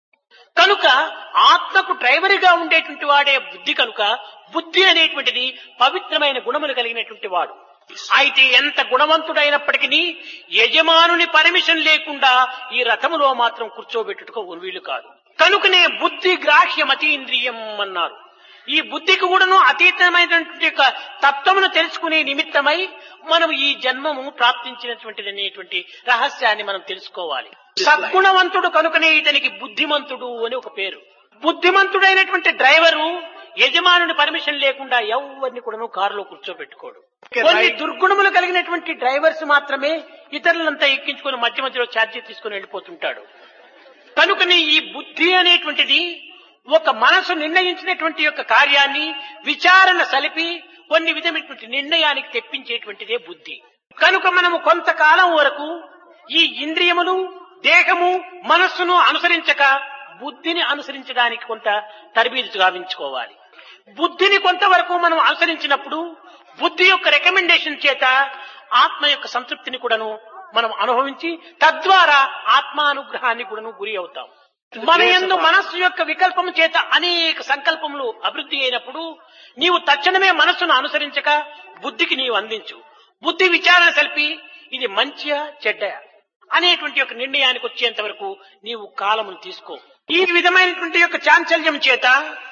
కనుక ఆత్మకు డ్రైవర్గా ఉండేటువంటి వాడే బుద్ధి కనుక బుద్ధి అనేటువంటిది పవిత్రమైన గుణములు కలిగినటువంటి వాడు అయితే ఎంత గుణవంతుడైనప్పటికీ యజమానుని పర్మిషన్ లేకుండా ఈ రథములో మాత్రం కూర్చోబెట్టుటకు వీలు కాదు కనుకనే బుద్ధి గ్రాహ్యం అతీంద్రియం అన్నారు ఈ బుద్ధికి కూడాను అతీతమైనటువంటి యొక్క తత్వమును తెలుసుకునే నిమిత్తమై మనం ఈ జన్మము ప్రాప్తించినటువంటిది అనేటువంటి రహస్యాన్ని మనం తెలుసుకోవాలి సద్గుణవంతుడు కనుకనే ఇతనికి బుద్ధిమంతుడు అని ఒక పేరు బుద్ధిమంతుడైనటువంటి డ్రైవరు యజమానుని పర్మిషన్ లేకుండా ఎవరిని కూడాను కారులో కూర్చోబెట్టుకోడు Okay, కొన్ని right. దుర్గుణములు కలిగినటువంటి డ్రైవర్స్ మాత్రమే ఇతరులంతా ఎక్కించుకొని మధ్య మధ్యలో ఛార్జీ తీసుకుని వెళ్ళిపోతుంటాడు కనుకని ఈ బుద్ధి అనేటువంటిది ఒక మనసు నిర్ణయించినటువంటి యొక్క కార్యాన్ని విచారణ సలిపి కొన్ని విధమైనటువంటి నిర్ణయానికి తెప్పించేటువంటిదే బుద్ధి కనుక మనము కొంతకాలం వరకు ఈ ఇంద్రియములు దేహము మనస్సును అనుసరించక బుద్ధిని అనుసరించడానికి కొంత తరబీదు గావించుకోవాలి బుద్ధిని కొంతవరకు మనం అనుసరించినప్పుడు బుద్ధి యొక్క రికమెండేషన్ చేత ఆత్మ యొక్క సంతృప్తిని కూడాను మనం అనుభవించి తద్వారా ఆత్మానుగ్రహాన్ని కూడాను గురి అవుతాం మన ఎందు మనస్సు యొక్క వికల్పము చేత అనేక సంకల్పములు అభివృద్ధి అయినప్పుడు నీవు తక్షణమే మనస్సును అనుసరించక బుద్ధికి నీవు అందించు బుద్ధి విచారణ సలిపి ఇది మంచియా చెడ్డయా అనేటువంటి యొక్క నిర్ణయానికి వచ్చేంత వరకు నీవు కాలమును తీసుకో ఈ విధమైనటువంటి యొక్క చాంచల్యం చేత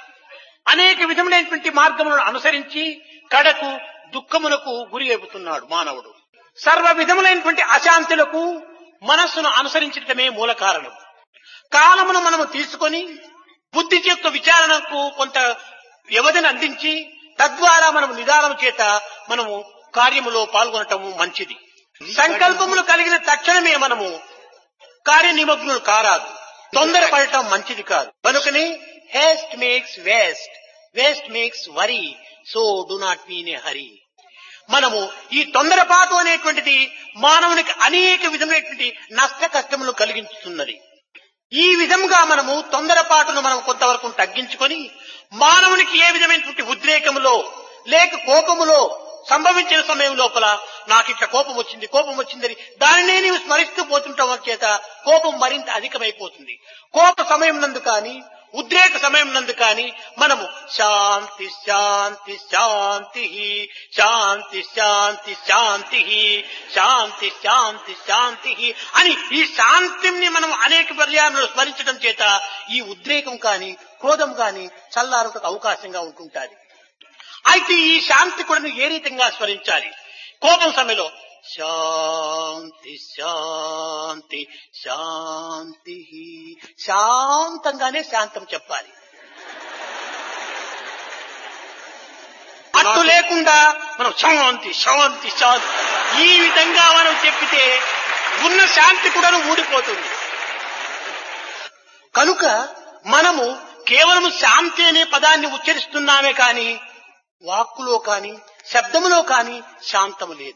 అనేక విధములైనటువంటి మార్గములను అనుసరించి కడకు దుఃఖములకు గురి అయిపోతున్నాడు మానవుడు సర్వ విధములైనటువంటి అశాంతులకు మనస్సును అనుసరించటమే మూల కారణం కాలమును మనము తీసుకొని బుద్ధి యొక్క విచారణకు కొంత వ్యవధిని అందించి తద్వారా మనము నిదానం చేత మనము కార్యములో పాల్గొనటము మంచిది సంకల్పములు కలిగిన తక్షణమే మనము కార్యనిమగ్నులు కారాదు తొందరపడటం మంచిది కాదు కనుకని haste makes waste waste makes worry so do not mean a hurry మనము ఈ తొందరపాటు అనేటువంటిది మానవునికి అనేక విధమైనటువంటి నష్ట కష్టములు కలిగించుతున్నది ఈ విధంగా మనము తొందరపాటును మనం కొంతవరకు తగ్గించుకొని మానవునికి ఏ విధమైనటువంటి ఉద్రేకములో లేక కోపములో సంభవించిన సమయం లోపల నాకు ఇట్లా కోపం వచ్చింది కోపం వచ్చిందని దానినే నీవు స్మరిస్తూ పోతుండటం చేత కోపం మరింత అధికమైపోతుంది కోప సమయం నందు కానీ ఉద్రేక సమయం నందు కానీ మనము శాంతి శాంతి శాంతి శాంతి శాంతి శాంతి శాంతి శాంతి శాంతి అని ఈ శాంతిని మనం అనేక పర్యాలను స్మరించడం చేత ఈ ఉద్రేకం కానీ క్రోధం కానీ చల్లారుటకు అవకాశంగా ఉంటుంటాది అయితే ఈ శాంతి కూడా నువ్వు ఏ రీతంగా స్మరించాలి కోపం సమయంలో శాంతి శాంతి శాంతి శాంతంగానే శాంతం చెప్పాలి అట్టు లేకుండా మనం శాంతి శాంతి శాంతి ఈ విధంగా మనం చెప్పితే ఉన్న శాంతి కూడా ఊడిపోతుంది కనుక మనము కేవలం శాంతి అనే పదాన్ని ఉచ్చరిస్తున్నామే కాని వాక్కులో కాని శబ్దములో కాని శాంతము లేదు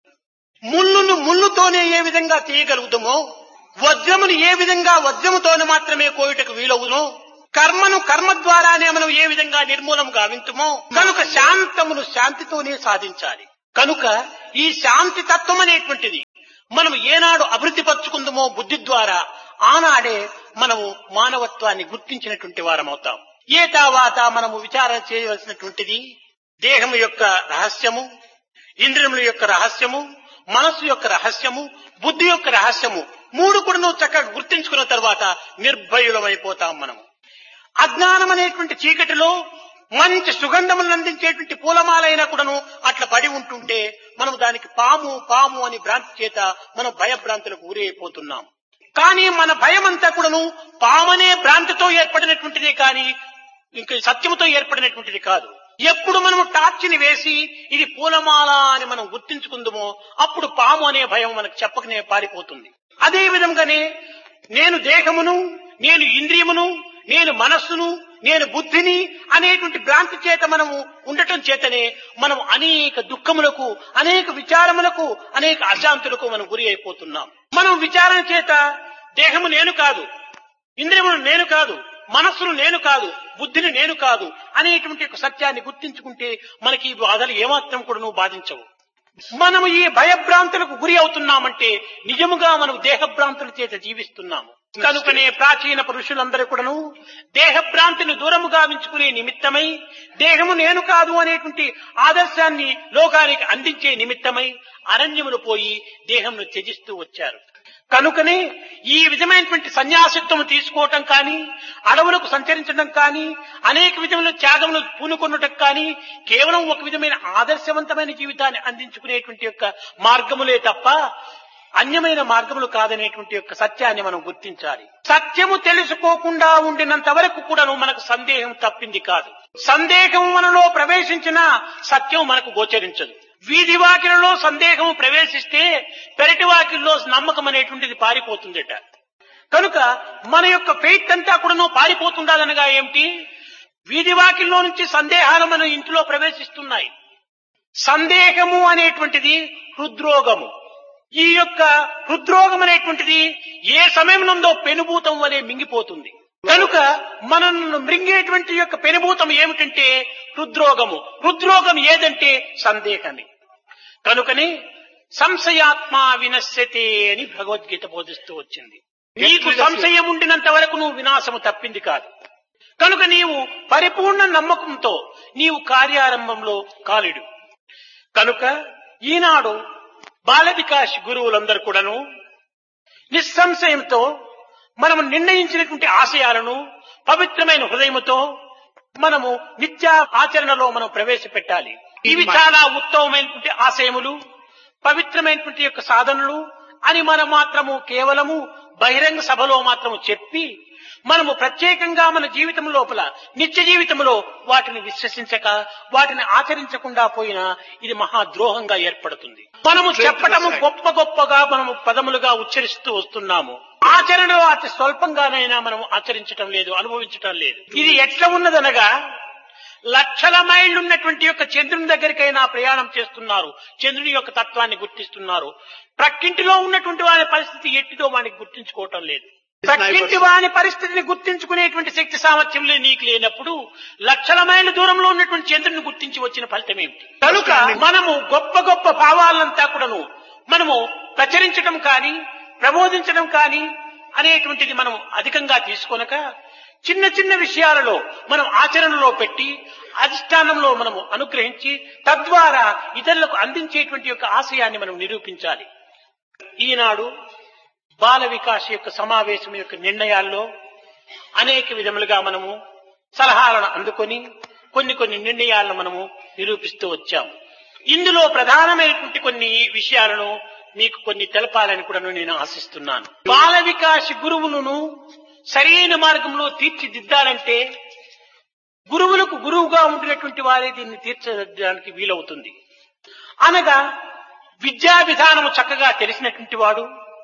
ముళ్ళును ముళ్ళుతోనే ఏ విధంగా తీయగలుగుతామో వజ్రమును ఏ విధంగా వజ్రముతోనే మాత్రమే కోయుటకు వీలవునో కర్మను కర్మ ద్వారానే మనం ఏ విధంగా నిర్మూలం గావింతుమో కనుక శాంతమును శాంతితోనే సాధించాలి కనుక ఈ శాంతి తత్వం అనేటువంటిది మనం ఏనాడు అభివృద్ధి పరుచుకుందామో బుద్ధి ద్వారా ఆనాడే మనము మానవత్వాన్ని గుర్తించినటువంటి వారమవుతాం ఏ తర్వాత మనము విచారణ చేయవలసినటువంటిది దేహము యొక్క రహస్యము ఇంద్రియముల యొక్క రహస్యము మనస్సు యొక్క రహస్యము బుద్ధి యొక్క రహస్యము మూడు కూడా నువ్వు చక్కగా గుర్తించుకున్న తర్వాత నిర్భయులమైపోతాం మనము అజ్ఞానం అనేటువంటి చీకటిలో మంచి సుగంధములను అందించేటువంటి పూలమాలైనా కూడాను అట్లా పడి ఉంటుంటే మనం దానికి పాము పాము అని భ్రాంతి చేత మనం భయభ్రాంతులకు గురి అయిపోతున్నాం కానీ మన భయం అంతా కూడాను పామనే భ్రాంతితో ఏర్పడినటువంటిదే కానీ ఇంకా సత్యముతో ఏర్పడినటువంటిది కాదు ఎప్పుడు మనము టార్చిని వేసి ఇది పూలమాల అని మనం గుర్తించుకుందామో అప్పుడు పాము అనే భయం మనకు చెప్పకనే పారిపోతుంది అదే విధంగానే నేను దేహమును నేను ఇంద్రియమును నేను మనస్సును నేను బుద్ధిని అనేటువంటి భ్రాంతి చేత మనము ఉండటం చేతనే మనం అనేక దుఃఖములకు అనేక విచారములకు అనేక అశాంతులకు మనం గురి అయిపోతున్నాం మనం విచారణ చేత దేహము నేను కాదు ఇంద్రియమును నేను కాదు మనస్సును నేను కాదు బుద్ధిని నేను కాదు అనేటువంటి ఒక సత్యాన్ని గుర్తించుకుంటే మనకి ఈ బాధలు ఏమాత్రం కూడా నువ్వు బాధించవు మనము ఈ భయభ్రాంతులకు గురి అవుతున్నామంటే నిజముగా మనం దేహభ్రాంతుల చేత జీవిస్తున్నాము కనుకనే ప్రాచీన పురుషులందరూ కూడాను దేహభ్రాంతిని దూరము గావించుకునే నిమిత్తమై దేహము నేను కాదు అనేటువంటి ఆదర్శాన్ని లోకానికి అందించే నిమిత్తమై అరణ్యములు పోయి దేహంను త్యజిస్తూ వచ్చారు కనుకనే ఈ విధమైనటువంటి సన్యాసిత్వము తీసుకోవటం కానీ అడవులకు సంచరించడం కానీ అనేక విధముల త్యాగములు పూనుకొనటం కానీ కేవలం ఒక విధమైన ఆదర్శవంతమైన జీవితాన్ని అందించుకునేటువంటి యొక్క మార్గములే తప్ప అన్యమైన మార్గములు కాదనేటువంటి యొక్క సత్యాన్ని మనం గుర్తించాలి సత్యము తెలుసుకోకుండా ఉండినంత వరకు కూడాను మనకు సందేహం తప్పింది కాదు సందేహం మనలో ప్రవేశించిన సత్యం మనకు గోచరించదు వీధి వాకిలలో సందేహం ప్రవేశిస్తే పెరటి వాకిల్లో నమ్మకం అనేటువంటిది పారిపోతుందట కనుక మన యొక్క ఫెయిత్ అంతా కూడాను పారిపోతుండాలనగా ఏమిటి వీధి వాకిల్లో నుంచి సందేహాలు మన ఇంటిలో ప్రవేశిస్తున్నాయి సందేహము అనేటువంటిది హృద్రోగము ఈ యొక్క హృద్రోగం అనేటువంటిది ఏ సమయంలో పెనుభూతం వలె మింగిపోతుంది కనుక మనల్ని మృంగేటువంటి యొక్క పెనుభూతం ఏమిటంటే హృద్రోగము హృద్రోగం ఏదంటే సందేహమే కనుకని సంశయాత్మ వినశ్యతే అని భగవద్గీత బోధిస్తూ వచ్చింది నీకు సంశయం ఉండినంత వరకు నువ్వు వినాశము తప్పింది కాదు కనుక నీవు పరిపూర్ణ నమ్మకంతో నీవు కార్యారంభంలో కాలిడు కనుక ఈనాడు బాల వికాస్ గురువులందరూ కూడాను నిస్సంశయంతో మనము నిర్ణయించినటువంటి ఆశయాలను పవిత్రమైన హృదయముతో మనము నిత్య ఆచరణలో మనం ప్రవేశపెట్టాలి ఇవి చాలా ఉత్తమమైనటువంటి ఆశయములు పవిత్రమైనటువంటి యొక్క సాధనలు అని మనం మాత్రము కేవలము బహిరంగ సభలో మాత్రము చెప్పి మనము ప్రత్యేకంగా మన జీవితం లోపల నిత్య జీవితంలో వాటిని విశ్వసించక వాటిని ఆచరించకుండా పోయినా ఇది మహాద్రోహంగా ఏర్పడుతుంది మనము చెప్పటము గొప్ప గొప్పగా మనము పదములుగా ఉచ్చరిస్తూ వస్తున్నాము ఆచరణలో అతి స్వల్పంగానైనా మనం ఆచరించటం లేదు అనుభవించటం లేదు ఇది ఎట్లా ఉన్నదనగా లక్షల మైళ్ళు ఉన్నటువంటి యొక్క చంద్రుని దగ్గరికైనా ప్రయాణం చేస్తున్నారు చంద్రుని యొక్క తత్వాన్ని గుర్తిస్తున్నారు ప్రక్కింటిలో ఉన్నటువంటి వారి పరిస్థితి ఎట్టిదో వానికి గుర్తించుకోవటం లేదు ప్రక్కింటి వాని పరిస్థితిని గుర్తించుకునేటువంటి శక్తి సామర్థ్యంలో నీకు లేనప్పుడు లక్షల మైళ్ళ దూరంలో ఉన్నటువంటి చంద్రుని గుర్తించి వచ్చిన ఫలితం ఏమిటి కనుక మనము గొప్ప గొప్ప భావాలంతా కూడాను మనము ప్రచరించడం కానీ ప్రబోధించడం కానీ అనేటువంటిది మనం అధికంగా తీసుకొనక చిన్న చిన్న విషయాలలో మనం ఆచరణలో పెట్టి అధిష్టానంలో మనము అనుగ్రహించి తద్వారా ఇతరులకు అందించేటువంటి యొక్క ఆశయాన్ని మనం నిరూపించాలి ఈనాడు బాల వికాస్ యొక్క సమావేశం యొక్క నిర్ణయాల్లో అనేక విధములుగా మనము సలహాలను అందుకొని కొన్ని కొన్ని నిర్ణయాలను మనము నిరూపిస్తూ వచ్చాము ఇందులో ప్రధానమైనటువంటి కొన్ని విషయాలను మీకు కొన్ని తెలపాలని కూడా నేను ఆశిస్తున్నాను బాల వికాస్ గురువులను సరైన మార్గంలో తీర్చిదిద్దాలంటే గురువులకు గురువుగా ఉండినటువంటి వారే దీన్ని తీర్చడానికి వీలవుతుంది అనగా విద్యా విధానము చక్కగా తెలిసినటువంటి వాడు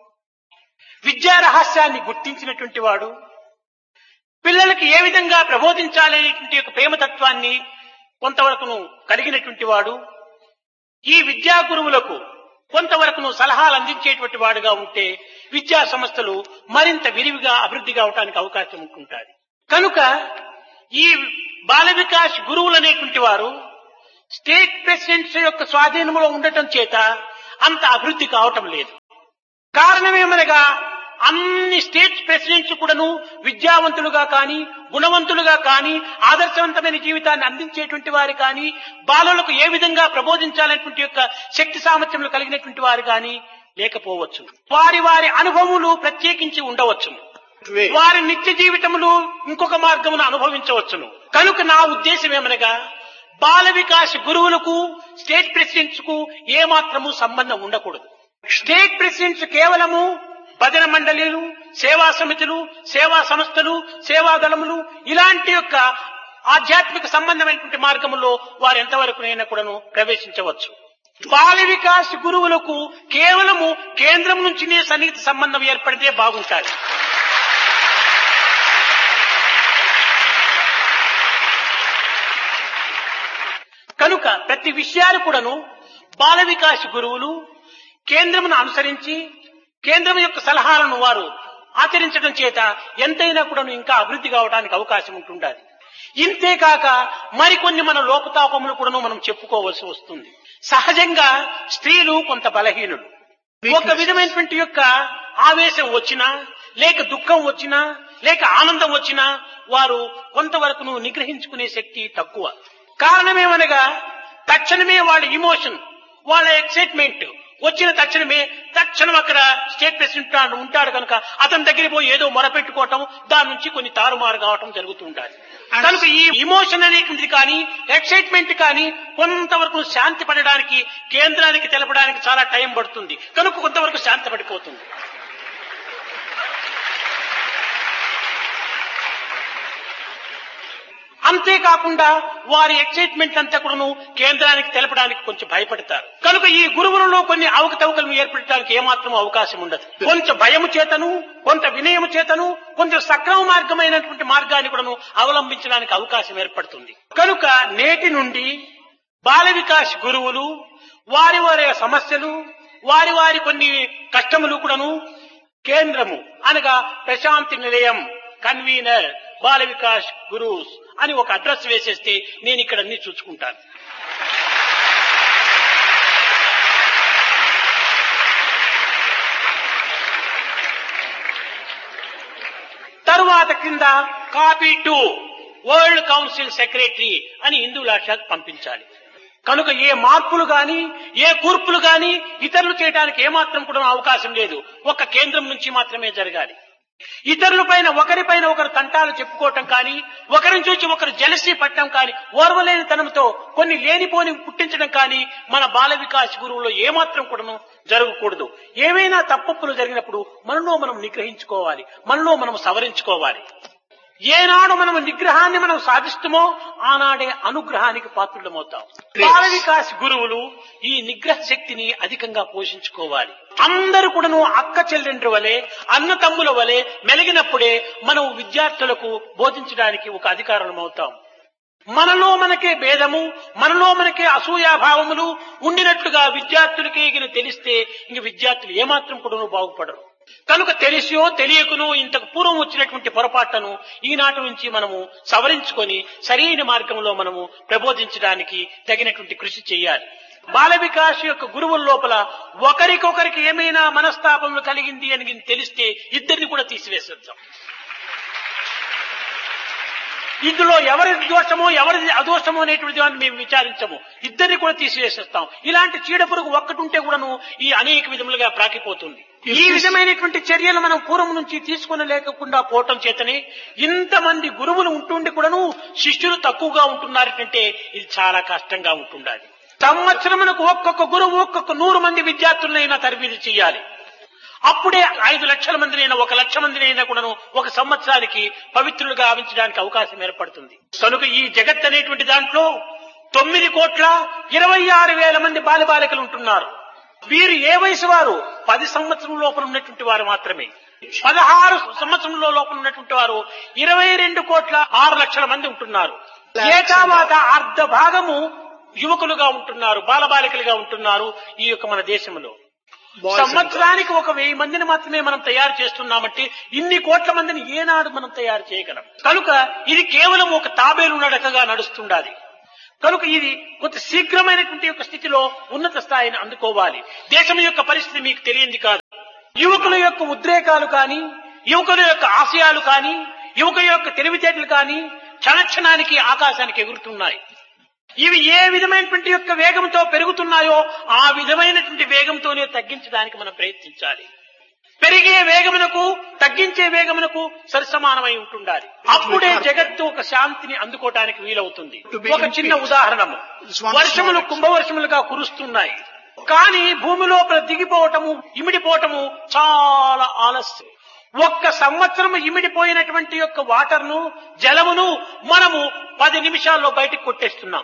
విద్యా రహస్యాన్ని గుర్తించినటువంటి వాడు పిల్లలకి ఏ విధంగా ప్రబోధించాలనేటువంటి యొక్క ప్రేమతత్వాన్ని కొంతవరకును కలిగినటువంటి వాడు ఈ విద్యా గురువులకు కొంతవరకును సలహాలు అందించేటువంటి వాడుగా ఉంటే విద్యా సంస్థలు మరింత విరివిగా అభివృద్ధి కావడానికి అవకాశం ఉంటుంటుంది కనుక ఈ బాల వికాస్ గురువులు అనేటువంటి వారు స్టేట్ ప్రెసిడెంట్స్ యొక్క స్వాధీనంలో ఉండటం చేత అంత అభివృద్ధి కావటం లేదు కారణమేమనగా అన్ని స్టేట్ ప్రెసిడెంట్స్ కూడాను విద్యావంతులుగా కానీ గుణవంతులుగా కానీ ఆదర్శవంతమైన జీవితాన్ని అందించేటువంటి వారు కానీ బాలలకు ఏ విధంగా ప్రబోధించాలనేటువంటి యొక్క శక్తి సామర్థ్యములు కలిగినటువంటి వారు కానీ లేకపోవచ్చు వారి వారి అనుభవములు ప్రత్యేకించి ఉండవచ్చును way. వారి నిత్య జీవితములు ఇంకొక మార్గమును అనుభవించవచ్చును కనుక నా ఉద్దేశం ఏమనగా బాల వికాస్ గురువులకు స్టేట్ ప్రెసిడెంట్స్ కు ఏమాత్రము సంబంధం ఉండకూడదు స్టేట్ ప్రెసిడెంట్స్ కేవలము భజన మండలీలు సేవా సమితులు సేవా సంస్థలు సేవా దళములు ఇలాంటి యొక్క ఆధ్యాత్మిక సంబంధమైనటువంటి మార్గములో వారు ఎంతవరకునైనా కూడాను ప్రవేశించవచ్చు బాల వికాస్ గురువులకు కేవలము కేంద్రం నుంచినే సన్నిహిత సంబంధం ఏర్పడితే బాగుంటాయి కనుక ప్రతి విషయాలు కూడాను బాల వికాస్ గురువులు కేంద్రమును అనుసరించి కేంద్రం యొక్క సలహాలను వారు ఆచరించడం చేత ఎంతైనా కూడాను ఇంకా అభివృద్ధి కావడానికి అవకాశం ఉంటుండాలి ఇంతేకాక మరికొన్ని మన లోపతాపములు కూడాను మనం చెప్పుకోవలసి వస్తుంది సహజంగా స్త్రీలు కొంత బలహీనులు ఒక విధమైనటువంటి యొక్క ఆవేశం వచ్చినా లేక దుఃఖం వచ్చినా లేక ఆనందం వచ్చినా వారు కొంతవరకును నిగ్రహించుకునే శక్తి తక్కువ కారణమేమనగా తక్షణమే వాళ్ళ ఇమోషన్ వాళ్ళ ఎక్సైట్మెంట్ వచ్చిన తక్షణమే తక్షణం అక్కడ స్టేట్ ప్రెసిడెంట్ ఉంటాడు కనుక అతని దగ్గర పోయి ఏదో మొరపెట్టుకోవటం దాని నుంచి కొన్ని తారుమారు కావటం జరుగుతూ ఉండాలి కనుక ఈ ఇమోషన్ అనేటువంటిది కానీ ఎక్సైట్మెంట్ కానీ కొంతవరకు శాంతి పడడానికి కేంద్రానికి తెలపడానికి చాలా టైం పడుతుంది కనుక కొంతవరకు శాంతి పడిపోతుంది అంతేకాకుండా వారి ఎక్సైట్మెంట్ అంతా కూడాను కేంద్రానికి తెలపడానికి కొంచెం భయపడతారు కనుక ఈ గురువులలో కొన్ని అవకతవకలను ఏర్పడటానికి ఏమాత్రం అవకాశం ఉండదు కొంచెం భయము చేతను కొంత వినయము చేతను కొంచెం సక్రమ మార్గమైనటువంటి మార్గాన్ని కూడాను అవలంబించడానికి అవకాశం ఏర్పడుతుంది కనుక నేటి నుండి బాల వికాస్ గురువులు వారి వారి సమస్యలు వారి వారి కొన్ని కష్టములు కూడాను కేంద్రము అనగా ప్రశాంతి నిలయం కన్వీనర్ బాల వికాస్ గురూస్ అని ఒక అడ్రస్ వేసేస్తే నేను ఇక్కడ అన్ని చూసుకుంటాను తరువాత కింద copy to world council secretary అని హిందూ లాషాకు పంపించాలి కనుక ఏ మార్పులు గాని ఏ కూర్పులు గాని ఇతరులు చేయడానికి ఏమాత్రం కూడా అవకాశం లేదు ఒక కేంద్రం నుంచి మాత్రమే జరగాలి ఇతరుల పైన ఒకరిపైన ఒకరు తంటాలు చెప్పుకోవటం కానీ ఒకరిని చూసి ఒకరు జలసీ పట్టడం కానీ ఓర్వలేని తనంతో కొన్ని లేనిపోని పుట్టించడం కానీ మన బాల వికాస్ గురువులో ఏమాత్రం కూడాను జరగకూడదు ఏమైనా తప్పప్పులు జరిగినప్పుడు మనలో మనం నిగ్రహించుకోవాలి మనలో మనం సవరించుకోవాలి ఏనాడు మనం నిగ్రహాన్ని మనం సాధిస్తామో ఆనాడే అనుగ్రహానికి పాత్రులమవుతాం బాల వికాస్ గురువులు ఈ నిగ్రహ శక్తిని అధికంగా పోషించుకోవాలి అందరూ కూడాను అక్క చెల్లెండ్రి వలె అన్న తమ్ముల వలె మెలిగినప్పుడే మనం విద్యార్థులకు బోధించడానికి ఒక అధికారం అవుతాం మనలో మనకే భేదము మనలో మనకే అసూయాభావములు ఉండినట్లుగా విద్యార్థులకే గిన తెలిస్తే ఇంక విద్యార్థులు ఏమాత్రం కూడా బాగుపడరు కనుక తెలిసో తెలియకునో ఇంతకు పూర్వం వచ్చినటువంటి పొరపాట్లను ఈనాటి నుంచి మనము సవరించుకొని సరైన మార్గంలో మనము ప్రబోధించడానికి తగినటువంటి కృషి చేయాలి బాల వికాస్ యొక్క గురువుల లోపల ఒకరికొకరికి ఏమైనా మనస్తాపములు కలిగింది అని తెలిస్తే ఇద్దరిని కూడా తీసివేసేద్దాం ఇందులో ఎవరి దోషమో ఎవరిది అదోషమో అనేటువంటి దాన్ని మేము విచారించము ఇద్దరిని కూడా తీసివేసేస్తాం ఇలాంటి చీడ పురుగు ఒక్కటి ఉంటే కూడాను ఈ అనేక విధములుగా ప్రాకిపోతుంది ఈ విధమైనటువంటి చర్యలు మనం పూర్వం నుంచి తీసుకుని లేకుండా పోవటం చేతనే ఇంతమంది గురువులు ఉంటుండి కూడాను శిష్యులు తక్కువగా ఉంటున్నారంటే ఇది చాలా కష్టంగా ఉంటుండాలి సంవత్సరమునకు ఒక్కొక్క గురువు ఒక్కొక్క నూరు మంది విద్యార్థులనైనా తరబీదు చేయాలి అప్పుడే ఐదు లక్షల మందినైనా ఒక లక్ష మందినైనా కూడాను ఒక సంవత్సరానికి పవిత్రులుగా ఆవించడానికి అవకాశం ఏర్పడుతుంది కనుక ఈ జగత్ అనేటువంటి దాంట్లో తొమ్మిది కోట్ల ఇరవై ఆరు వేల మంది బాలబాలికలు ఉంటున్నారు వీరు ఏ వయసు వారు పది సంవత్సరం లోపల ఉన్నటువంటి వారు మాత్రమే పదహారు సంవత్సరంలో లోపల ఉన్నటువంటి వారు ఇరవై రెండు కోట్ల ఆరు లక్షల మంది ఉంటున్నారు ఏకావాత అర్ధ భాగము యువకులుగా ఉంటున్నారు బాలబాలికలుగా ఉంటున్నారు ఈ యొక్క మన దేశంలో Boys and సంవత్సరానికి ఒక వెయ్యి మందిని మాత్రమే మనం తయారు చేస్తున్నామంటే ఇన్ని కోట్ల మందిని ఏనాడు మనం తయారు చేయగలం కనుక ఇది కేవలం ఒక తాబేలు నడకగా నడుస్తుండాలి కనుక ఇది కొంత శీఘ్రమైనటువంటి యొక్క స్థితిలో ఉన్నత స్థాయిని అందుకోవాలి దేశం యొక్క పరిస్థితి మీకు తెలియంది కాదు యువకుల యొక్క ఉద్రేకాలు కానీ యువకుల యొక్క ఆశయాలు కానీ యువకుల యొక్క తెలివితేటలు కానీ క్షణక్షణానికి ఆకాశానికి ఎగురుతున్నాయి ఇవి ఏ విధమైనటువంటి యొక్క వేగంతో పెరుగుతున్నాయో ఆ విధమైనటువంటి వేగంతోనే తగ్గించడానికి మనం ప్రయత్నించాలి పెరిగే వేగమునకు తగ్గించే వేగమునకు సరిసమానమై ఉంటుండాలి అప్పుడే జగత్తు ఒక శాంతిని అందుకోవటానికి వీలవుతుంది ఒక చిన్న ఉదాహరణము వర్షములు కుంభవర్షములుగా కురుస్తున్నాయి కానీ భూమి లోపల దిగిపోవటము ఇమిడిపోవటము చాలా ఆలస్యం ఒక్క సంవత్సరం ఇమిడిపోయినటువంటి యొక్క వాటర్ను జలమును మనము పది నిమిషాల్లో బయటకు కొట్టేస్తున్నాం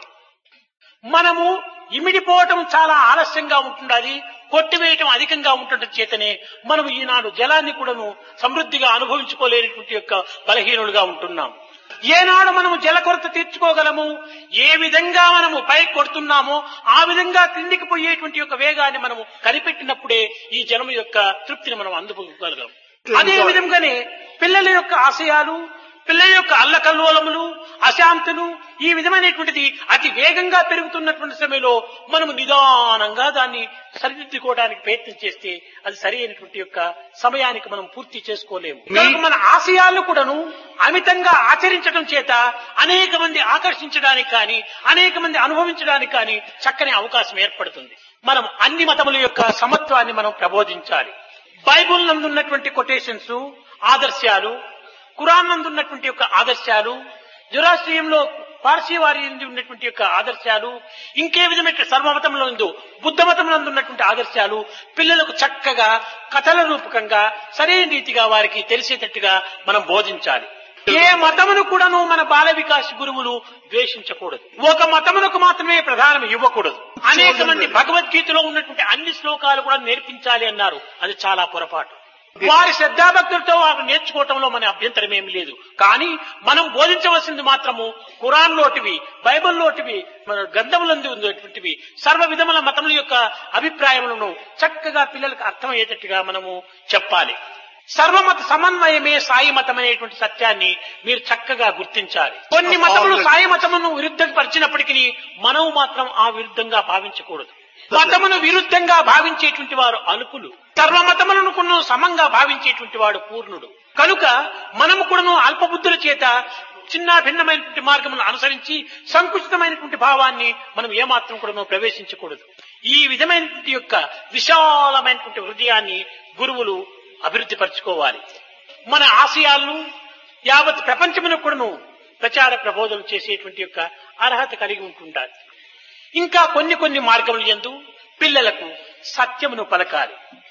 మనము ఇమిడిపోవటం చాలా ఆలస్యంగా ఉంటుండాలి కొట్టివేయటం అధికంగా ఉండటం చేతనే మనం ఈనాడు జలాన్ని కూడాను సమృద్ధిగా అనుభవించుకోలేనటువంటి యొక్క బలహీనులుగా ఉంటున్నాం ఏనాడు మనము జల కొరత తీర్చుకోగలము ఏ విధంగా మనము పైకి కొడుతున్నామో ఆ విధంగా క్రిందికి పోయేటువంటి యొక్క వేగాన్ని మనము కనిపెట్టినప్పుడే ఈ జలము యొక్క తృప్తిని మనం అందుకోగలం అదే విధంగానే పిల్లల యొక్క ఆశయాలు పిల్లల యొక్క అల్లకల్లోలములు అశాంతులు ఈ విధమైనటువంటిది అతి వేగంగా పెరుగుతున్నటువంటి సమయంలో మనము నిదానంగా దాన్ని సరిదిద్దుకోవడానికి ప్రయత్నం చేస్తే అది సరి అయినటువంటి యొక్క సమయానికి మనం పూర్తి చేసుకోలేము కనుక మన ఆశయాలను కూడాను అమితంగా ఆచరించడం చేత అనేక మంది ఆకర్షించడానికి కానీ అనేక మంది అనుభవించడానికి కానీ చక్కని అవకాశం ఏర్పడుతుంది మనం అన్ని మతముల యొక్క సమత్వాన్ని మనం ప్రబోధించాలి బైబుల్ నందున్నటువంటి కొటేషన్స్ ఆదర్శాలు ఖురాన్ నందున్నటువంటి యొక్క ఆదర్శాలు జురాశ్రయంలో పార్సీ వారి యందు ఉన్నటువంటి యొక్క ఆదర్శాలు ఇంకే విధమైన సర్వమతంలో ఉందో బుద్ధ మతం ఉన్నటువంటి ఆదర్శాలు పిల్లలకు చక్కగా కథల రూపకంగా సరైన రీతిగా వారికి తెలిసేటట్టుగా మనం బోధించాలి ఏ మతమును కూడాను మన బాల వికాస్ గురువులు ద్వేషించకూడదు ఒక మతమునకు మాత్రమే ప్రధానం ఇవ్వకూడదు అనేక మంది భగవద్గీతలో ఉన్నటువంటి అన్ని శ్లోకాలు కూడా నేర్పించాలి అన్నారు అది చాలా పొరపాటు వారి శ్రద్ధాభక్తులతో వారు నేర్చుకోవటంలో మన అభ్యంతరం ఏమి లేదు కానీ మనం బోధించవలసింది మాత్రము ఖురాన్ లోటివి బైబిల్ లోటివి మన గ్రంథములందు ఉన్నటువంటివి సర్వ విధముల మతముల యొక్క అభిప్రాయములను చక్కగా పిల్లలకు అర్థమయ్యేటట్టుగా మనము చెప్పాలి సర్వమత సమన్వయమే సాయి మతం అనేటువంటి సత్యాన్ని మీరు చక్కగా గుర్తించాలి కొన్ని మతములు సాయి మతమును విరుద్ధపరిచినప్పటికీ మనము మాత్రం ఆ విరుద్ధంగా భావించకూడదు మతమును విరుద్ధంగా భావించేటువంటి వారు అల్పులు సర్వమతములను కూడా సమంగా భావించేటువంటి వాడు పూర్ణుడు కనుక మనము కూడాను అల్పబుద్ధుల చేత చిన్న భిన్నమైనటువంటి మార్గములను అనుసరించి సంకుచితమైనటువంటి భావాన్ని మనం ఏమాత్రం కూడా ప్రవేశించకూడదు ఈ విధమైనటువంటి యొక్క విశాలమైనటువంటి హృదయాన్ని గురువులు అభివృద్ధి పరచుకోవాలి మన ఆశయాలను యావత్ ప్రపంచమునకు కూడాను ప్రచార ప్రబోధనలు చేసేటువంటి యొక్క అర్హత కలిగి ఉంటుంటారు ఇంకా కొన్ని కొన్ని మార్గములు ఎందు పిల్లలకు సత్యమును పలకాలి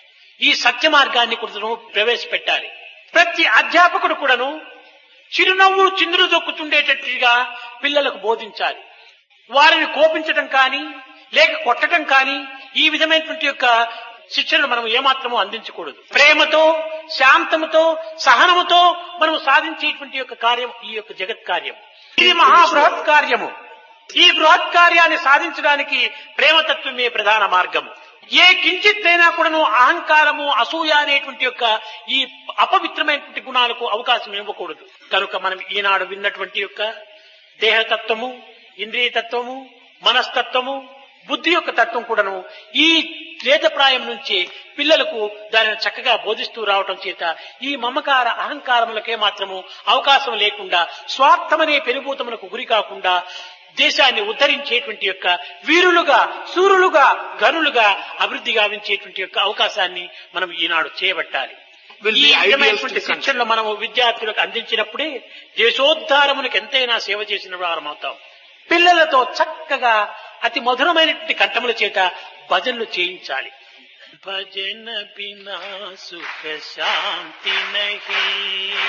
ఈ సత్య మార్గాన్ని కూడా ప్రవేశపెట్టాలి ప్రతి అధ్యాపకుడు కూడాను చిరునవ్వు చిందులు దొక్కుతుండేటట్టుగా పిల్లలకు బోధించాలి వారిని కోపించడం కానీ లేక కొట్టడం కానీ ఈ విధమైనటువంటి యొక్క శిక్షణను మనం ఏమాత్రమూ అందించకూడదు ప్రేమతో శాంతముతో సహనముతో మనం సాధించేటువంటి యొక్క కార్యం ఈ యొక్క జగత్ కార్యం ఇది మహాబృహత్ కార్యము ఈ బృహత్ కార్యాన్ని సాధించడానికి ప్రేమతత్వమే ప్రధాన మార్గము ఏ కించిత్తైనా కూడాను అహంకారము అసూయ అనేటువంటి యొక్క ఈ అపవిత్రమైనటువంటి గుణాలకు అవకాశం ఇవ్వకూడదు కనుక మనం ఈనాడు విన్నటువంటి యొక్క దేహతత్వము ఇంద్రియతత్వము మనస్తత్వము బుద్ధి యొక్క తత్వం కూడాను ఈ త్రేతప్రాయం నుంచే పిల్లలకు దానిని చక్కగా బోధిస్తూ రావటం చేత ఈ మమకార అహంకారములకే మాత్రము అవకాశం లేకుండా స్వార్థమనే పెనుభూతములకు గురి కాకుండా దేశాన్ని ఉద్ధరించేటువంటి యొక్క వీరులుగా సూరులుగా గనులుగా అభివృద్ధి గావించేటువంటి యొక్క అవకాశాన్ని మనం ఈనాడు చేయబట్టాలి Will ఈ be విధమైనటువంటి idealistic శిక్షణలు మనము విద్యార్థులకు అందించినప్పుడే దేశోద్ధారములకు ఎంతైనా సేవ చేసిన వారం అవుతాం పిల్లలతో చక్కగా అతి మధురమైనటువంటి కంఠముల చేత భజనలు చేయించాలి భజన బినా సుఖ శాంతి నహీ